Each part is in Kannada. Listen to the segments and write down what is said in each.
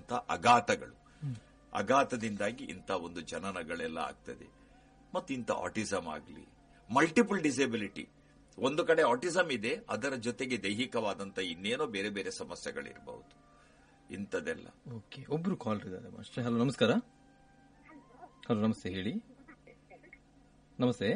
ಆಗುವಂತ ಅಘಾತಗಳು ಅಘಾತದಿಂದಾಗಿ ಇಂಥ ಒಂದು ಜನನಗಳೆಲ್ಲ ಆಗ್ತದೆ ಮತ್ತು ಇಂಥ ಆಟಿಸಮ್ ಆಗಲಿ ಮಲ್ಟಿಪಲ್ ಡಿಸೇಬಿಲಿಟಿ ಒಂದು ಕಡೆ ಆಟಿಸಮ್ ಇದೆ ಅದರ ಜೊತೆಗೆ ದೈಹಿಕವಾದಂತ ಇನ್ನೇನೋ ಬೇರೆ ಬೇರೆ ಸಮಸ್ಯೆಗಳಿರಬಹುದು ಇಂಥದೆಲ್ಲ ಓಕೆ ಒಬ್ರು ಕಾಲ್ ಇದ್ದಾರೆ ಮಾಸ್ಟರ್ ಹಲೋ ನಮಸ್ಕಾರ ಹಲೋ ನಮಸ್ತೆ ಹೇಳಿ ನಮಸ್ತೆ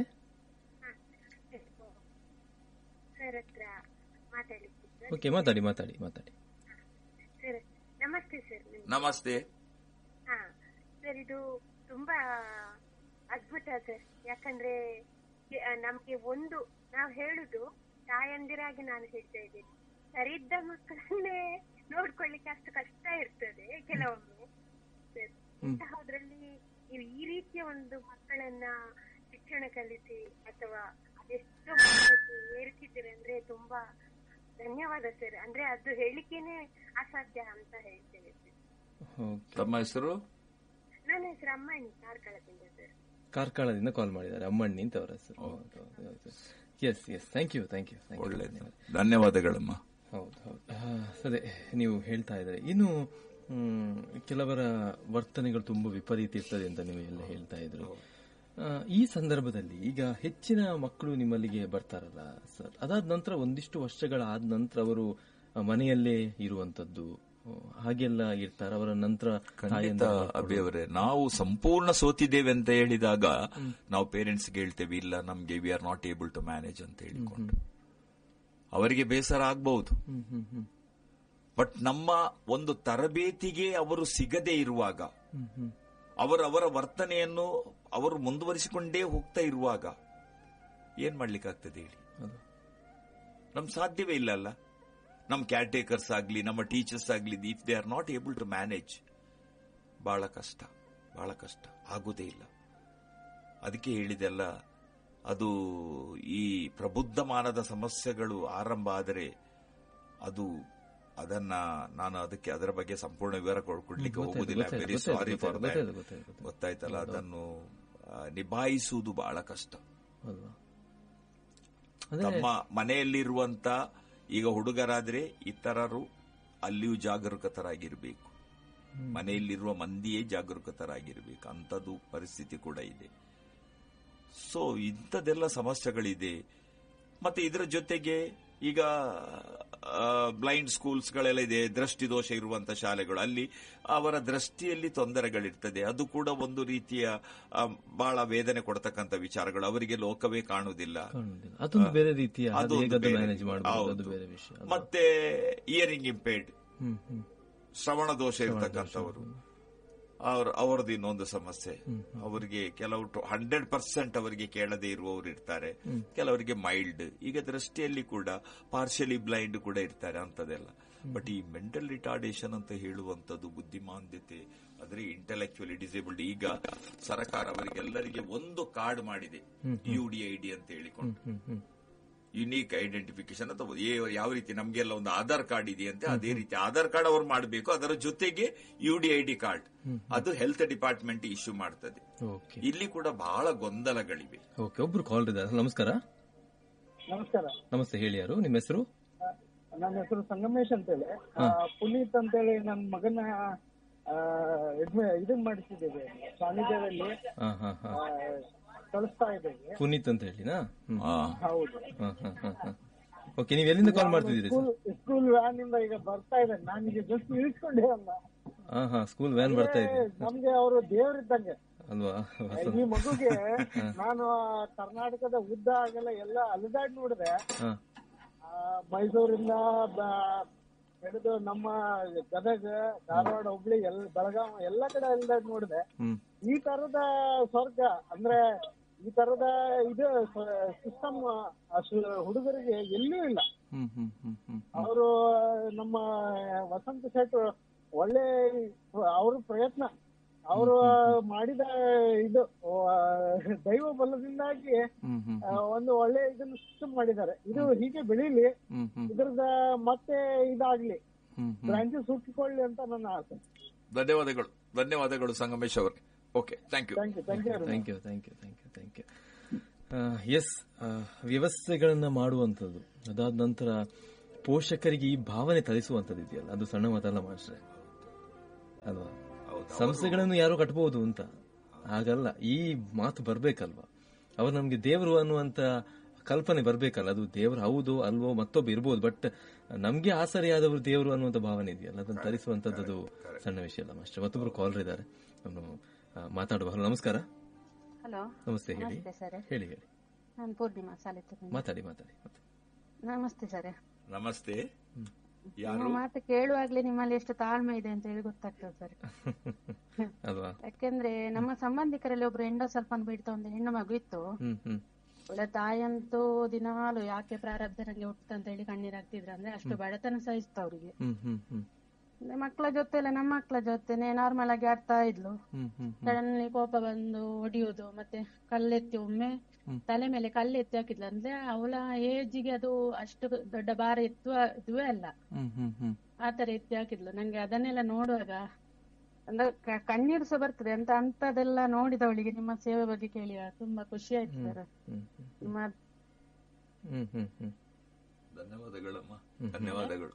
ಸರ್ ಹತ್ರ ಮಾತಾಡ್ಲಿಕ್ಕೆ ಸರ್ ಓಕೆ ಮಾತಾಡಿ ಮಾತಾಡಿ ಮಾತಾಡಿ ಸರ್ ನಮಸ್ತೆ ಸರ್ ನಿಮ್ಗೆ. ನಮಸ್ತೆ ಹಾ ಸರ್ ಇದು ತುಂಬಾ ಅದ್ಭುತ ಸರ್ ಯಾಕಂದ್ರೆ ಎ- ಆ, ನಮ್ಗೆ ಒಂದು ನಾವು ಹೇಳುದು ತಾಯಂದಿರಾಗಿ ನಾನು ಹೇಳ್ತಾ ಇದ್ದೀನಿ ಸರಿದ್ದ ಮಕ್ಕಳನ್ನೇ ನೋಡ್ಕೊಳ್ಳಿಕ್ಕೆ ಅಷ್ಟು ಕಷ್ಟ ಇರ್ತದೆ ಕೆಲವೊಮ್ಮೆ ಸರ್ ಇಂತಹದ್ರಲ್ಲಿ ನೀವು ಈ ರೀತಿಯ ಒಂದು ಮಕ್ಕಳನ್ನ ಶಿಕ್ಷಣ ಕಲಿಸಿ ಅಥವಾ ಅದೆಷ್ಟೋ ಮಟ್ಟಕ್ಕೆ ಏರಿಸಿದ್ದೀರಿ ಅಂದ್ರೆ ತುಂಬಾ ಧನ್ಯವಾದ ಸರ್ ಅಂದ್ರೆ ಅದು ಹೇಳಿಕೆನೆ ಅಸಾಧ್ಯ ಅಂತ ಹೇಳ್ತೇನೆ ಸರ್ ಓಕೆ ತಮ್ಮ ಹೆಸರು ನನ್ನ ಹೆಸರು ಅಮ್ಮಣ್ಣಿ ಕಾರ್ಕಳದಿಂದ ಸರ್ ಕಾರ್ಕಳದಿಂದ ಕಾಲ್ ಮಾಡಿದ್ದಾರೆ ಅಮ್ಮಣ್ಣಿ ಅಂತ ಅವರ ಹೆಸರು yes yes thank you thank you thank you ಒಳ್ಳೆಯದು ಧನ್ಯವಾದಗಳಮ್ಮ ಹೌದು ಹೌದು ಆ, ಅದೇ ನೀವು ಹೇಳ್ತಾ ಇದ್ದಾರೆ ಇನ್ನು ಮ್, ಕೆಲವರ ವರ್ತನೆಗಳು ತುಂಬಾ ವಿಪರೀತ ಇರ್ತದೆ ಅಂತ ನೀವು ಎಲ್ಲ ಹೇಳ್ತಾ ಇದ್ರು ಆ, ಈ ಸಂದರ್ಭದಲ್ಲಿ ಈಗ ಹೆಚ್ಚಿನ ಮಕ್ಕಳು ನಿಮ್ಮಲ್ಲಿಗೆ ಬರ್ತಾರಲ್ಲ ಸರ್ ಅದಾದ ನಂತರ ಒಂದಿಷ್ಟು ವರ್ಷಗಳಾದ ನಂತರ ಅವರು ಆ, ಮನೆಯಲ್ಲೇ ಇರುವಂತದ್ದು ಆ, ಹಾಗೆಲ್ಲ ಇರ್ತಾರೆ ಅವರ ನಂತರ ಖಂಡಿತ ತಾಯಂದಿರು ಅಭಿಯವರೇ ನಾವು ಸಂಪೂರ್ಣ ಸೋತಿದ್ದೇವೆ ಅಂತ ಹೇಳಿದಾಗ ನಾವು ಪೇರೆಂಟ್ಸ್ಗೆ ಹೇಳ್ತೇವೆ ಇಲ್ಲ ನಮ್ಗೆ we are not able to manage ಅಂತ ಹೇಳಿಕೊಂಡು ಅವರಿಗೆ ಬೇಸರ ಆಗಬಹುದು ಹ್ಮ್ ಹ್ಮ್ ಹ್ಮ್ ಬಟ್ ನಮ್ಮ ಒಂದು ತರಬೇತಿಗೆ ಅವರು ಸಿಗದೇ ಇರುವಾಗ ಹ್ಮ್ ಹ್ಮ್ ಅವರು ಅವರ ವರ್ತನೆಯನ್ನು ಅವರು ಮುಂದುವರಿಸಿಕೊಂಡೇ ಹೋಗ್ತಾ ಇರುವಾಗ ಏನ್ ಮಾಡ್ಲಿಕ್ಕಾಗ್ತದೆ ಹೇಳಿ ಅದು ನಮ್ ಸಾಧ್ಯವೇ ಇಲ್ಲ ಅಲ್ಲ ನಮ್ ಕೇರ್ ಟೇಕರ್ಸ್ ಆಗ್ಲಿ ನಮ್ಮ ಟೀಚರ್ಸ್ ಆಗ್ಲಿ if they are not able to manage ಬಹಳ ಕಷ್ಟ ಬಹಳ ಕಷ್ಟ ಆಗುದೇ ಇಲ್ಲ ಅದಕ್ಕೆ ಹೇಳಿದೆಲ್ಲ ಅದು ಈ ಪ್ರಬುದ್ಧಮಾನದ ಸಮಸ್ಯೆಗಳು ಆರಂಭ ಆದರೆ ಅದು ಅದನ್ನ ನಾನು ಅದಕ್ಕೆ ಅದರ ಬಗ್ಗೆ ಸಂಪೂರ್ಣ ವಿವರ ಕೊಡ್- ಕೊಡ್ಲಿಕ್ಕೆ ಗೊತ್ತಾಯ್ತು, ಹೋಗುದಿಲ್ಲ ಗೊತ್ತಾಯ್ತು, ವೆರಿ ಗೊತ್ತಾಯ್ತು, ಸಾರಿ ಫಾರ್ ಗೊತ್ತಾಯ್ತು, ಗೊತ್ತಾಯ್ತು, ಗೊತ್ತಾಯ್ತು. ಗೊತ್ತಾಯ್ತಲ್ಲ ಅದನ್ನು ಆ, ನಿಭಾಯಿಸುವುದು ಬಹಳ ಕಷ್ಟ ಅಲ್ವಾ ಅಂದ್ರೆ ತಮ್ಮ ಮನೆಯಲ್ಲಿರುವಂತ ಈಗ ಹುಡುಗರಾದ್ರೆ ಇತರರು ಅಲ್ಲಿಯೂ ಜಾಗರೂಕತರಾಗಿರ್ಬೇಕು ಮನೆಯಲ್ಲಿರುವ ಮಂದಿಯೇ ಜಾಗರೂಕತರಾಗಿರ್ಬೇಕು ಅಂಥದ್ದು ಪರಿಸ್ಥಿತಿ ಕೂಡ ಇದೆ ಸೊ ಇಂಥದ್ದೆಲ್ಲ ಸಮಸ್ಯೆಗಳಿದೆ ಮತ್ತೆ ಇದರ ಜೊತೆಗೆ ಈಗ ಬ್ಲೈಂಡ್ ಸ್ಕೂಲ್ಸ್ಗಳೆಲ್ಲ ಇದೆ ದೃಷ್ಟಿ ದೋಷ ಇರುವಂತ ಶಾಲೆಗಳು ಅಲ್ಲಿ ಅವರ ದೃಷ್ಟಿಯಲ್ಲಿ ತೊಂದರೆಗಳಿರ್ತದೆ ಅದು ಕೂಡ ಒಂದು ರೀತಿಯ ಆ, ಬಹಳ ವೇದನೆ ಕೊಡ್ತಕ್ಕಂಥ ವಿಚಾರಗಳು ಅವರಿಗೆ ಲೋಕವೇ ಕಾಣುವುದಿಲ್ಲ ಕಾಣುವುದಿಲ್ಲ ಅದೊಂದು ಬೇರೆ ರೀತಿಯ ಅದು ಅದೊಂದು ಹೇಗದು ಬೇರೆ. ಮ್ಯಾನೇಜ್ ಮಾಡಬಹುದು ಅದು ಹೌದು. ಬೇರೆ ವಿಷಯ ಅಲ್ವಾ? ಮತ್ತೆ ಇಯರಿಂಗ್ ಇಂಪೇರ್ಡ್ ಹ್ಮ್ ಹ್ಮ್ ಶ್ರವಣ ದೋಷ ಇರ್ತಕ್ಕಂಥವರು ಅವ್ರ ಅವರದ್ದು ಇನ್ನೊಂದು ಸಮಸ್ಯೆ ಅವರಿಗೆ ಕೆಲವು ಹಂಡ್ರೆಡ್ ಪರ್ಸೆಂಟ್ ಅವರಿಗೆ ಕೇಳದೆ ಇರುವವರು ಇರ್ತಾರೆ ಕೆಲವರಿಗೆ ಮೈಲ್ಡ್ ಈಗ ದೃಷ್ಟಿಯಲ್ಲಿ ಕೂಡ ಪಾರ್ಷಿಯಲಿ ಬ್ಲೈಂಡ್ ಕೂಡ ಇರ್ತಾರೆ ಅಂತದೆಲ್ಲ ಬಟ್ ಈ ಮೆಂಟಲ್ ರಿಟಾರ್ಡೇಷನ್ ಅಂತ ಹೇಳುವಂತದ್ದು ಬುದ್ಧಿಮಾಂದ್ಯತೆ ಅಂದ್ರೆ ಇಂಟೆಲೆಕ್ಚುಲಿ ಡಿಸೇಬಲ್ಡ್ ಈಗ ಸರ್ಕಾರ ಅವರಿಗೆಲ್ಲರಿಗೆ ಒಂದು ಕಾರ್ಡ್ ಮಾಡಿದೆ ಯುಡಿಐಡಿ ಅಂತ ಹೇಳಿಕೊಂಡು ಹ್ಮ್ ಹ್ಮ್ ಯುನೀಕ್ ಐಡೆಂಟಿಫಿಕೇಶನ್ ಅಥವಾ ಏ- ಯಾವ ರೀತಿ ನಮ್ಗೆಲ್ಲ ಒಂದು ಆಧಾರ್ ಕಾರ್ಡ್ ಇದೆಯಂತೆ ಅದೇ ರೀತಿ ಆಧಾರ್ ಕಾರ್ಡ್ ಅವ್ರು ಮಾಡಬೇಕು ಅದರ ಜೊತೆಗೆ ಯುಡಿಐಡಿ ಕಾರ್ಡ್ ಅದು ಹೆಲ್ತ್ ಡಿಪಾರ್ಟ್ಮೆಂಟ್ ಇಶ್ಯೂ ಮಾಡ್ತದೆ ಓಕೆ ಇಲ್ಲಿ ಕೂಡ ಬಹಳ ಗೊಂದಲಗಳಿವೆ ಓಕೆ ಒಬ್ರು ಕಾಲ್ ಇದ್ದಾರೆ ನಮಸ್ಕಾರ ನಮಸ್ಕಾರ ನಮಸ್ತೆ ಹೇಳಿ ಯಾರು ನಿಮ್ಮ ಹೆಸರು ಆ, ನನ್ನ ಹೆಸರು ಸಂಗಮೇಶ್ ಅಂತೇಳಿ ಆ, ಪುನೀತ್ ಅಂತೇಳಿ ನನ್ನ ಮಗನ ಆ, ಇದ್ನ- ಇದನ್ ಮಾಡಿಸಿದ್ದೇವೆ ಸಾನ್ನಿಧ್ಯದಲ್ಲಿ ಹಾ ಹಾ ಹಾ ಆ, ಕಳಿಸ್ತಾ ಇದ್ದೇವೆ ಪುನೀತ್ ಅಂತ ಹೇಳಿನಾ ಹ್ಮ್ ಆ, ಹೌದು ಹಾ ಹಾ ಹಾ ಹಾ ಓಕೆ ನೀವು ಎಲ್ಲಿಂದ ಕಾಲ್ ಮಾಡ್ತಿದ್ದೀರಿ ಸರ್ ಸ್ಕೂಲ್ ಸ್ಕೂಲ್ ವ್ಯಾನ್ ಇಂದ ಈಗ ಬರ್ತಾ ಇದ್ದೇನೆ ನಾನೀಗ ಜಸ್ಟ್ ಇಳಿಸ್ಕೊಂಡೇ ಅಲ್ಲ ಹಾ ಹಾ ಸ್ಕೂಲ್ ವ್ಯಾನ್ ಬರ್ತಾ ಇದೆ ನಮ್ಗೆ ಅವರು ದೇವರಿದ್ದಂಗೆ ಅಲ್ವಾ ಈ ಮಗುಗೆ ನಾನು ಆ ಕರ್ನಾಟಕದ ಉದ್ದ ಆಗಲ್ಲ ಎಲ್ಲ ಅಲೆದಾಡಿ ನೋಡಿದೆ ಹಾ ಆ, ಮೈಸೂರಿಂದ ಬ- ಹಿಡಿದು ನಮ್ಮ ಗದಗ ಧಾರವಾಡ ಹುಬ್ಳಿ ಎಲ್ಲ ಬೆಳಗಾವಿ ಎಲ್ಲ ಕಡೆ ಅಲೆದಾಡಿ ನೋಡಿದೆ ಹ್ಮ್ ಈ ತರದ ಸ್ವರ್ಗ ಅಂದ್ರೆ ಈ ತರದ ಇದು ಸಿಸ್ಟಮ್ ಹುಡುಗರಿಗೆ ಎಲ್ಲೂ ಇಲ್ಲ ಹ್ಮ್ ಹ್ಮ್ ಹ್ಮ್ ಹ್ಮ್ ಅವರು ನಮ್ಮ ವಸಂತ ಶೆಟ್ ಒಳ್ಳೆ ಅವ್ರ ಪ್ರಯತ್ನ ಅವರು ಮಾಡಿದ ಇದು ಆ, ದೈವ ಬಲದಿಂದಾಗಿ ಹ್ಮ್ ಹ್ಮ್ ಆ, ಒಂದು ಒಳ್ಳೆ ಇದನ್ನು ಸಿಸ್ಟಮ್ ಮಾಡಿದ್ದಾರೆ ಇದು ಹೀಗೆ ಬೆಳೀಲಿ ಹ್ಮ್ ಹ್ಮ್ ಇದ್ರದ ಮತ್ತೆ ಇದಾಗ್ಲಿ ಹ್ಮ್ ಹ್ಮ್ ಬ್ರಾಂಚಸ್ ಹುಟ್ಟಿಕೊಳ್ಳಿ ಅಂತ ನನ್ನ ಆಸೆ ಧನ್ಯವಾದಗಳು ಧನ್ಯವಾದಗಳು ಸಂಗಮೇಶ್ ಅವರೇ okay thank you thank you thank you thank you thank you thank you thank you yes ವ್ಯವಸ್ಥೆಗಳನ್ನ ಮಾಡುವಂಥದ್ದು ಅದಾದ ನಂತರ ಪೋಷಕರಿಗೆ ಈ ಭಾವನೆ ತರಿಸುವಂಥದ್ದು ಇದೆಯಲ್ಲ ಅದು ಸಣ್ಣ ಮಾತಲ್ಲ ಮಾಸ್ಟ್ರೆ ಅಲ್ವಾ ಹೌದು ಸಂಸ್ಥೆಗಳನ್ನು ಯಾರು ಕಟ್ಬಹುದು ಅಂತ ಹಾಗಲ್ಲ ಈ ಮಾತು ಬರ್ಬೇಕಲ್ವಾ ಅವರು ನಮ್ಗೆ ದೇವರು ಅನ್ನುವಂತ ಕಲ್ಪನೆ ಬರ್ಬೇಕಲ್ಲ ಅದು ದೇವರು ಹೌದು ಅಲ್ವೋ ಮತ್ತೊಬ್ಬ ಇರ್ಬೋದು ಬಟ್ ನಮ್ಗೆ ಆಸರಿಯಾದವರು ದೇವರು ಅನ್ನುವಂತ ಭಾವನೆ ಇದೆಯಲ್ಲ ಅದನ್ನು ತರಿಸುವಂತದ್ದು ಅದು ಸಣ್ಣ ವಿಷಯ ಅಲ್ಲ ಮಾಸ್ಟರ್ ಮತ್ತೊಬ್ರು ಕಾಲರ್ ಇದ್ದಾರೆ ನಾನು ಮಾತಾಡಬಹುದು ನಮಸ್ಕಾರ ಹಲೋ ನಮಸ್ತೆ ಹೇಳಿ ನಮಸ್ತೆ ಸರ್ ಹೇಳಿ ಹೇಳಿ ನಾನು ಪೂರ್ಣಿಮಾ ಸಾಲಿತ್ರ ಮಾತಾಡಿ ಮಾತಾಡಿ ಮಾತಾಡಿ. ನಮಸ್ತೆ ಸರ್ ನಮಸ್ತೆ ನಿಮ್ಮ ಯಾರು ಮಾತು ಕೇಳುವಾಗ್ಲೇ ನಿಮ್ಮಲ್ಲಿ ಎಷ್ಟು ತಾಳ್ಮೆ ಇದೆ ಅಂತ ಹೇಳಿ ಗೊತ್ತಾಗ್ತದೆ ಸರ್ ಅಲ್ವಾ ಯಾಕೆಂದ್ರೆ ನಮ್ಮ ಸಂಬಂಧಿಕರಲ್ಲಿ ಒಬ್ರು ಹೆಂಡೋ ಸ್ವಲ್ಪ ಬಿಡ್ತಾ ಒಂದು ಹೆಣ್ಣು ಮಗು ಇತ್ತು ಹ್ಮ್ ಹ್ಮ್ ಒಳ್ಳೆ ತಾಯಂತೂ ದಿನಾಲು ಯಾಕೆ ಪ್ರಾರಬ್ಧ ನಂಗೆ ಹುಟ್ಟುತ್ತೆ ಅಂತ ಹೇಳಿ ಕಣ್ಣೀರಾಗ್ತಿದ್ರು ಅಂದ್ರೆ ಅಷ್ಟು ಬಡತನ ಸಹಿಸ್ತು ಅವ್ರಿಗೆ ಹ್ಮ್ ಹ್ಮ್ ಹ್ಮ್ ಅಂದ್ರೆ ಮಕ್ಕಳ ಜೊತೆ ಎಲ್ಲ ನಮ್ಮ ಮಕ್ಕಳ ಜೊತೆನೆ ನಾರ್ಮಲ್ ಆಗಿ ಆಡ್ತಾ ಇದ್ಲು ಹ್ಮ್ ಹ್ಮ್ ಸಡನ್ಲಿ ಕೋಪ ಬಂದು ಹೊಡಿಯೋದು ಮತ್ತೆ ಕಲ್ಲೆತ್ತಿ ಒಮ್ಮೆ ತಲೆ ಮೇಲೆ ಕಲ್ಲೆತ್ತಿ ಹಾಕಿದ್ಲು ಅಂದ್ರೆ ಅವಳ ಏಜಿಗೆ ಅದು ಅಷ್ಟು ದೊಡ್ಡ ಭಾರ ಎತ್ತುವ ಇದುವೇ ಅಲ್ಲ ಹ್ಮ್ ಹ್ಮ್ ಹ್ಮ್ ಆತರ ಎತ್ತಿ ಹಾಕಿದ್ಲು ನಂಗೆ ಅದನ್ನೆಲ್ಲ ನೋಡುವಾಗ ಅಂದ್ರೆ ಕ- ಕಣ್ಣೀರು ಸಹ ಬರ್ತದೆ ಅಂತ ಅಂತದೆಲ್ಲ ನೋಡಿದವಳಿಗೆ ನಿಮ್ಮ ಸೇವೆ ಬಗ್ಗೆ ಕೇಳಿ ತುಂಬಾ ಖುಷಿ ಆಯ್ತು ಸರ್ ಹ್ಮ್ ನಿಮ್ಮ ಹ್ಮ್ ಹ್ಮ್ ಹ್ಮ್ ಧನ್ಯವಾದಗಳಮ್ಮ ಧನ್ಯವಾದಗಳು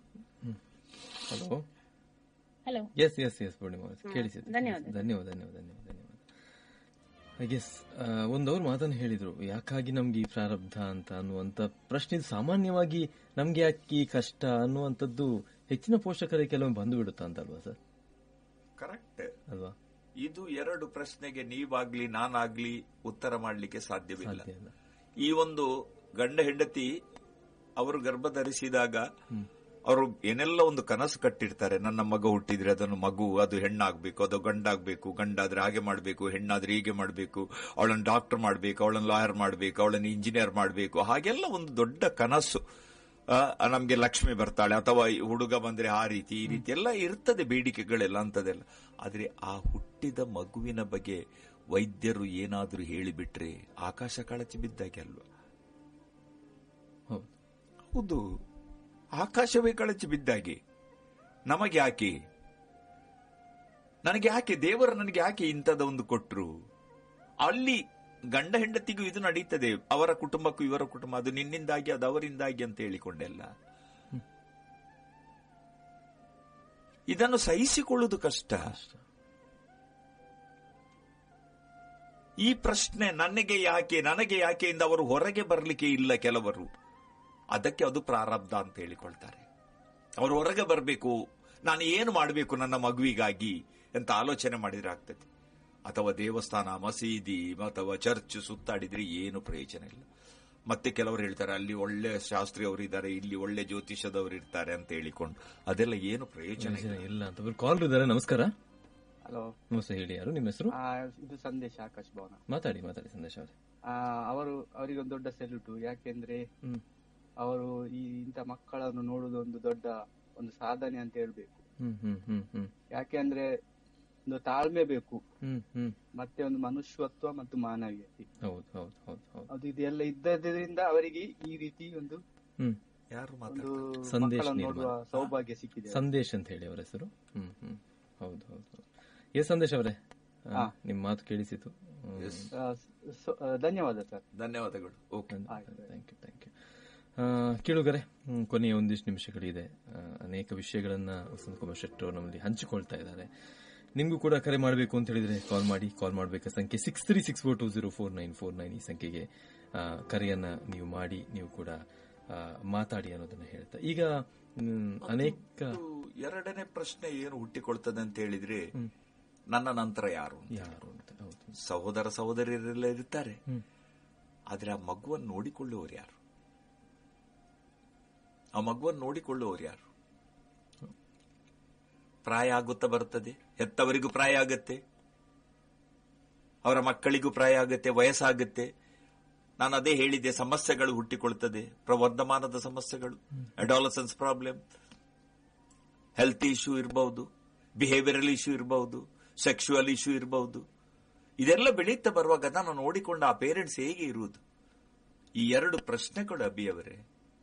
hello hello yes yes yes Poornima ಅವರೇ, ಕೇಳಿಸಿದೆ ಧನ್ಯವಾದ. ಧನ್ಯವಾದ ಧನ್ಯವಾದ ಧನ್ಯವಾದ ಧನ್ಯವಾದ ಎಸ್ ಒಂದವ್ರು ಮಾತನ್ನು ಹೇಳಿದ್ರು ಯಾಕಾಗಿ ನಮ್ಗೆ ಈ ಪ್ರಾರಬ್ಧ ಅಂತ ಅನ್ನುವಂತ ಪ್ರಶ್ನೆ ಇದು ಸಾಮಾನ್ಯವಾಗಿ ನಮ್ಗೆ ಯಾಕೆ ಈ ಕಷ್ಟ ಅನ್ನುವಂಥದ್ದು ಹೆಚ್ಚಿನ ಪೋಷಕರಿಗೆ ಕೆಲವೊಮ್ಮೆ ಬಂದು ಬಿಡುತ್ತಾ ಅಂತ ಅಲ್ವಾ ಸರ್ ಕರೆಕ್ಟ್ ಅಲ್ವಾ ಇದು ಎರಡು ಪ್ರಶ್ನೆಗೆ ನೀವಾಗ್ಲಿ ನಾನಾಗ್ಲಿ ಉತ್ತರ ಮಾಡ್ಲಿಕ್ಕೆ ಸಾಧ್ಯವಿಲ್ಲ ಸಾಧ್ಯ ಇಲ್ಲ ಈ ಒಂದು ಗಂಡ ಹೆಂಡತಿ ಅವರು ಗರ್ಭ ಧರಿಸಿದಾಗ ಅವರು ಏನೆಲ್ಲ ಒಂದು ಕನಸು ಕಟ್ಟಿರ್ತಾರೆ ನನ್ನ ಮಗ ಹುಟ್ಟಿದ್ರೆ ಅದನ್ನು ಮಗು ಅದು ಹೆಣ್ಣಾಗ್ಬೇಕು ಅದು ಗಂಡಾಗ್ಬೇಕು ಗಂಡಾದ್ರೆ ಹಾಗೆ ಮಾಡ್ಬೇಕು ಹೆಣ್ಣಾದ್ರೆ ಹೀಗೆ ಮಾಡ್ಬೇಕು ಅವಳನ್ನು ಡಾಕ್ಟರ್ ಮಾಡ್ಬೇಕು ಅವಳನ್ನು ಲಾಯರ್ ಮಾಡ್ಬೇಕು ಅವಳನ್ನು ಇಂಜಿನಿಯರ್ ಮಾಡ್ಬೇಕು ಹಾಗೆಲ್ಲ ಒಂದು ದೊಡ್ಡ ಕನಸು ಆ, ನಮ್ಗೆ ಲಕ್ಷ್ಮಿ ಬರ್ತಾಳೆ ಅಥವಾ ಈ ಹುಡುಗ ಬಂದ್ರೆ ಆ ರೀತಿ ಈ ರೀತಿ ಎಲ್ಲ ಇರ್ತದೆ ಬೇಡಿಕೆಗಳೆಲ್ಲ ಅಂತದೆಲ್ಲ ಆದ್ರೆ ಆ ಹುಟ್ಟಿದ ಮಗುವಿನ ಬಗ್ಗೆ ವೈದ್ಯರು ಏನಾದ್ರೂ ಹೇಳಿಬಿಟ್ರೆ ಆಕಾಶ ಕಳಚಿ ಬಿದ್ದಾಗೆ ಅಲ್ವಾ ಹೌದು ಹೌದು ಆಕಾಶವೇ ಕಳಚಿ ಬಿದ್ದಾಗೆ ನಮಗೆ ಯಾಕೆ ನನಗೆ ಯಾಕೆ ದೇವರು ನನಗೆ ಯಾಕೆ ಇಂಥದ ಒಂದು ಕೊಟ್ರು ಅಲ್ಲಿ ಗಂಡ ಹೆಂಡತಿಗೂ ಇದು ನಡೀತದೆ ಅವರ ಕುಟುಂಬಕ್ಕೂ ಇವರ ಕುಟುಂಬ ಅದು ನಿನ್ನಿಂದಾಗಿ ಅದು ಅವರಿಂದಾಗಿ ಅಂತ ಹೇಳಿಕೊಂಡೆಲ್ಲ ಇದನ್ನು ಸಹಿಸಿಕೊಳ್ಳುವುದು ಕಷ್ಟ ಈ ಪ್ರಶ್ನೆ ನನಗೆ ಯಾಕೆ ನನಗೆ ಯಾಕೆ ಇಂದ ಅವರು ಹೊರಗೆ ಬರಲಿಕ್ಕೆ ಇಲ್ಲ ಕೆಲವರು ಅದಕ್ಕೆ ಅದು ಪ್ರಾರಬ್ಧ ಅಂತ ಹೇಳಿಕೊಳ್ತಾರೆ ಅವರು ಹೊರಗೆ ಬರಬೇಕು ನಾನು ಏನು ಮಾಡಬೇಕು ನನ್ನ ಮಗುವಿಗಾಗಿ ಅಂತ ಆಲೋಚನೆ ಮಾಡಿದ್ರೆ ಆಗ್ತದೆ ಅಥವಾ ದೇವಸ್ಥಾನ ಮಸೀದಿ ಅಥವಾ ಚರ್ಚ್ ಸುತ್ತಾಡಿದ್ರೆ ಏನು ಪ್ರಯೋಜನ ಇಲ್ಲ ಮತ್ತೆ ಕೆಲವರು ಹೇಳ್ತಾರೆ ಅಲ್ಲಿ ಒಳ್ಳೆ ಶಾಸ್ತ್ರಿ ಅವರು ಇದ್ದಾರೆ ಇಲ್ಲಿ ಒಳ್ಳೆ ಜ್ಯೋತಿಷದವರು ಇರ್ತಾರೆ ಅಂತ ಹೇಳಿಕೊಂಡು ಅದೆಲ್ಲ ಏನು ಪ್ರಯೋಜನ ಇಲ್ಲ ಪ್ರಯೋಜನ ಇಲ್ಲ ಅಂತ ಒಬ್ರು ಕಾಲ್ ಇದ್ದಾರೆ ನಮಸ್ಕಾರ ಹಲೋ ನಮಸ್ತೆ ಹೇಳಿ ಯಾರು ನಿಮ್ಮ ಹೆಸರು ಆ, ಇದು ಸಂದೇಶ ಆಕಾಶ್ ಭವನ ಮಾತಾಡಿ ಮಾತಾಡಿ ಸಂದೇಶ ಅವರೇ ಆ, ಅವರು ಅವರಿಗೆ ಒಂದು ದೊಡ್ಡ ಸೆಲ್ಯೂಟು ಯಾಕೆಂದ್ರೆ ಹ್ಮ್ ಅವರು ಈ ಇಂಥ ಮಕ್ಕಳನ್ನು ನೋಡುವುದು ಒಂದು ದೊಡ್ಡ ಒಂದು ಸಾಧನೆ ಅಂತ ಹೇಳ್ಬೇಕು ಹ್ಮ್ ಹ್ಮ್ ಹ್ಮ್ ಹ್ಮ್ ಯಾಕೆಂದ್ರೆ ಒಂದು ತಾಳ್ಮೆ ಬೇಕು ಹ್ಮ್ ಹ್ಮ್ ಮತ್ತೆ ಒಂದು ಮನುಷ್ಯತ್ವ ಮತ್ತು ಮಾನವೀಯತೆ ಹೌದು ಹೌದು ಹೌದು ಹೌದು ಅದು ಇದೆಲ್ಲ ಇದ್ದದ್ರಿಂದ ಅವರಿಗೆ ಈ ರೀತಿ ಒಂದು ಹ್ಮ್ ಯಾರು ಒಂದು ಮಾತಾಡ್ತಾರೆ ಸಂದೇಶ ಮಕ್ಕಳನ್ನು ನಿರ್ಮಾಣ. ನೋಡುವ ಸೌಭಾಗ್ಯ ಸಿಕ್ಕಿದೆ ಸಂದೇಶ್ ಅಂತ ಹೇಳಿ ಅವರ ಹೆಸರು ಹ್ಮ್ ಹ್ಮ್ ಹೌದು ಹೌದು ಹೌದು ಏ ಸಂದೇಶ್ ಅವರೇ ಆ, ಹಾ. ನಿಮ್ ಮಾತು ಕೇಳಿಸಿತು ಹ್ಮ್. ಆ, ಸ- ಆ, ಧನ್ಯವಾದ ಸರ್ ಧನ್ಯವಾದಗಳು okay thank you thank you ಕೇಳುಗರೆ ಹ್ಮ್, ಕೊನೆಯ ಒಂದಿಷ್ಟು ನಿಮಿಷಗಳಿದೆ ಆ, ಅನೇಕ ವಿಷಯಗಳನ್ನ ವಸಂತ ಕುಮಾರ್ ಶೆಟ್ಟಿ ಅವರು ನಮ್ಮಲ್ಲಿ ಹಂಚಿಕೊಳ್ತಾ ಇದ್ದಾರೆ ನಿಮಗೂ ಕೂಡ ಕರೆ ಮಾಡಬೇಕು ಅಂತ ಹೇಳಿದ್ರೆ ಕಾಲ್ ಮಾಡಿ ಕಾಲ್ ಮಾಡಬೇಕಾದ ಸಂಖ್ಯೆ six three six four two zero four nine four nine ಈ ಸಂಖ್ಯೆಗೆ ಆ, ಕರೆಯನ್ನ ನೀವು ಮಾಡಿ ನೀವು ಕೂಡ ಆ, ಮಾತಾಡಿ ಅನ್ನೋದನ್ನ ಹೇಳ್ತಾ ಈಗ ಹ್ಮ್, ಅನೇಕ ಇದು ಎರಡನೇ ಪ್ರಶ್ನೆ ಏನು ಹುಟ್ಟಿಕೊಳ್ತದೆ ಅಂತ ಹೇಳಿದ್ರೆ ನನ್ನ ನಂತರ ಯಾರು ಯಾರು ಅಂತ ಹೌದು ಸಹೋದರ ಸಹೋದರಿಯರೆಲ್ಲ ಇರ್ತಾರೆ ಹ್ಮ್. ಆದ್ರೆ ಆ ಮಗುವನ್ನು ನೋಡಿಕೊಳ್ಳುವವರು ಯಾರು ಆ ಮಗುವನ್ನು ನೋಡಿಕೊಳ್ಳುವವರು ಯಾರು ಪ್ರಾಯ ಆಗುತ್ತಾ ಬರ್ತದೆ ಹೆತ್ತವರಿಗೂ ಪ್ರಾಯ ಆಗತ್ತೆ ಅವರ ಮಕ್ಕಳಿಗೂ ಪ್ರಾಯ ಆಗತ್ತೆ ವಯಸ್ಸಾಗತ್ತೆ ನಾನು ಅದೇ ಹೇಳಿದ್ದೆ ಸಮಸ್ಯೆಗಳು ಹುಟ್ಟಿಕೊಳ್ತದೆ ಪ್ರವರ್ಧಮಾನದ ಸಮಸ್ಯೆಗಳು ಅಡಾಲಸನ್ಸ್ ಪ್ರಾಬ್ಲಮ್ ಹೆಲ್ತ್ ಇಶ್ಯೂ ಇರಬಹುದು ಬಿಹೇವಿಯರಲ್ ಇಶ್ಯೂ ಇರಬಹುದು ಸೆಕ್ಸುವಲ್ ಇಶ್ಯೂ ಇರಬಹುದು ಇದೆಲ್ಲ ಬೆಳೀತಾ ಬರುವಾಗ ನಾನು ನೋಡಿಕೊಂಡ ಆ ಪೇರೆಂಟ್ಸ್ ಹೇಗೆ ಇರುವುದು ಈ ಎರಡು ಪ್ರಶ್ನೆಗಳು ಅಭಿಯವರೇ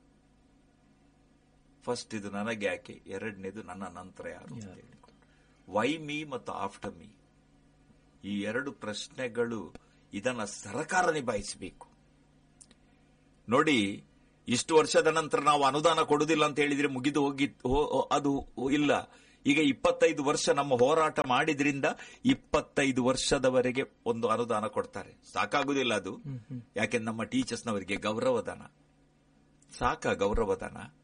ಫಸ್ಟ್ ಇದು ನನಗೆ ಯಾಕೆ ಎರಡನೇದು ನನ್ನ ನಂತರ ಯಾರು ಅಂತ ಹೇಳಿಕೊಂಡು ವೈ ಮೀ ಮತ್ತು ಆಫ್ಟರ್ ಮೀ ಈ ಎರಡು ಪ್ರಶ್ನೆಗಳು ಇದನ್ನ ಸರ್ಕಾರ ನಿಭಾಯಿಸಬೇಕು ನೋಡಿ ಇಷ್ಟು ವರ್ಷದ ನಂತರ ನಾವು ಅನುದಾನ ಕೊಡುವುದಿಲ್ಲ ಅಂತ ಹೇಳಿದ್ರೆ ಮುಗಿದು ಹೋಗಿ ಹೋ- ಹೋ- ಅದು ಇಲ್ಲ ಈಗ ಇಪ್ಪತ್ತೈದು ವರ್ಷ ನಮ್ಮ ಹೋರಾಟ ಮಾಡಿದ್ರಿಂದ ಇಪ್ಪತ್ತೈದು ವರ್ಷದವರೆಗೆ ಒಂದು ಅನುದಾನ ಕೊಡ್ತಾರೆ ಸಾಕಾಗುದಿಲ್ಲ ಅದು ಯಾಕೆಂದ್ರೆ ನಮ್ಮ ಟೀಚರ್ಸ್ನವರಿಗೆ ಗೌರವಧನ ಸಾಕ ಗೌರವಧನ